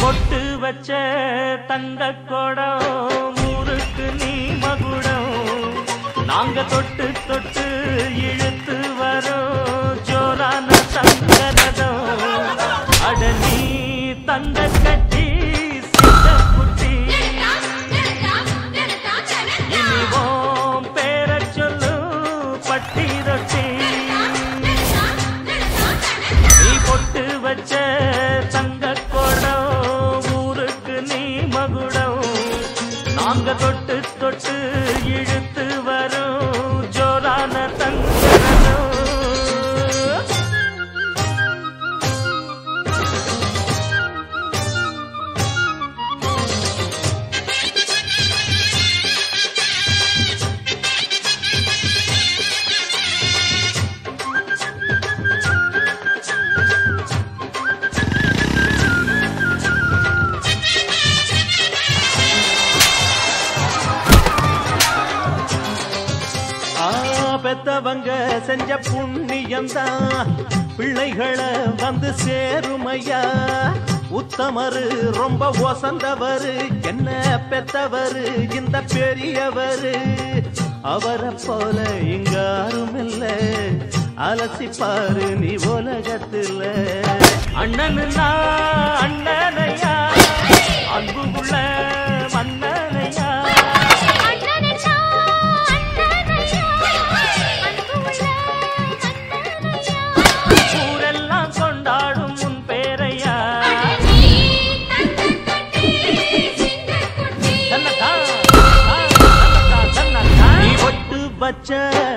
பொட்டு வச்ச தங்க குடம் ஊருக்கு நீ மகுடம் நாங்க தொட்டு தொட்டு இழுத்து வரோம் ஜோரான தங்கரதம் அட நீ தங்க கட்டி சித்த குட்டி இனிவோம் பேர சொல்லு பட்டி ரொட்டி நீ பொட்டு வச்ச தங்க குடம் ஊருக்கு நீ மகுடம் நாங்க தொட்டு தொட்டு இழுத்து வரோம் ஜோரான தங்கரதம் ஆ, பெத்தவங்க செஞ்ச புண்ணியம்தான் பிள்ளைகளை வந்து சேருமையா உத்தமரு ரொம்ப ஒசந்தவரு என்ன பெத்தவரு இந்த பெரியவரு அவரை போல இங்க யாரும் இல்ல அலசிப்பாரு நீ உலகத்துல அண்ணனுன்னா அண்ணனையா அன்பு உள்ள மன்னனையா ஊரெல்லாம் கொண்டாடும் உன் பேரையா தன்னக்கா, தன்னக்கா, தன்னக்கா. நீ ஒட்டு வச்ச